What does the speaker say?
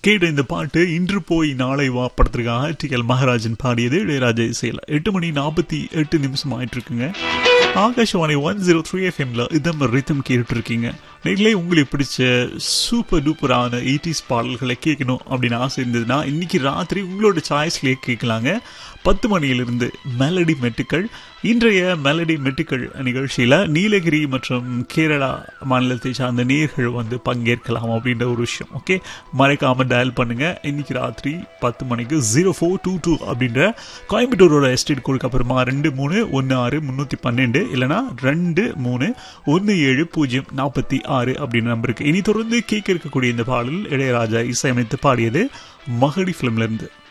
கேட்ட இந்த பாட்டு இன்று போய் நாளை வா படத்திற்காக டி எல் மகாராஜன் பாடியது இளையராஜா இசையில் எட்டு மணி நாற்பத்தி எட்டு நிமிஷம் ஆயிட்டு இருக்குங்க ஆகாஷவாணி ஒன் ஜீரோ த்ரீ எஃப்எம்ல இதம் ரித்தம் கேட்டுட்டு இருக்கீங்க நீங்களே உங்களுக்கு பிடிச்ச சூப்பர் டூப்பரான எயிட்டிஸ் பாடல்களை கேட்கணும் அப்படின்னு ஆசை இருந்ததுன்னா இன்னைக்கு ராத்திரி உங்களோட சாய்ஸ்லேயே கேட்கலாங்க பத்து மணியிலிருந்து மெலடி மெட்டுக்கள் இன்றைய மெலடி மெட்டுக்கள் நிகழ்ச்சியில் நீலகிரி மற்றும் கேரளா மாநிலத்தை சார்ந்த நேர்கள் வந்து பங்கேற்கலாம் அப்படின்ற ஒரு விஷயம் ஓகே மறைக்காம டயல் பண்ணுங்க இன்னைக்கு ராத்திரி பத்து மணிக்கு ஜீரோ ஃபோர் டூ டூ அப்படின்ற கோயம்புத்தூரோட எஸ்டேட் கோடுக்கு அப்புறமா ரெண்டு மூணு ஒன்று ஆறு முந்நூற்றி பன்னெண்டு இல்லைனா ரெண்டு மூணு ஒன்று ஏழு பூஜ்ஜியம் நாற்பத்தி ஆறு அப்படின்னு நம்பருக்கு இனி தொடர்ந்து கேட்க இருக்கக்கூடிய இந்த பாடல் இளையராஜா இசையமைத்து பாடியது மகடி ஃபிலிம்லேருந்து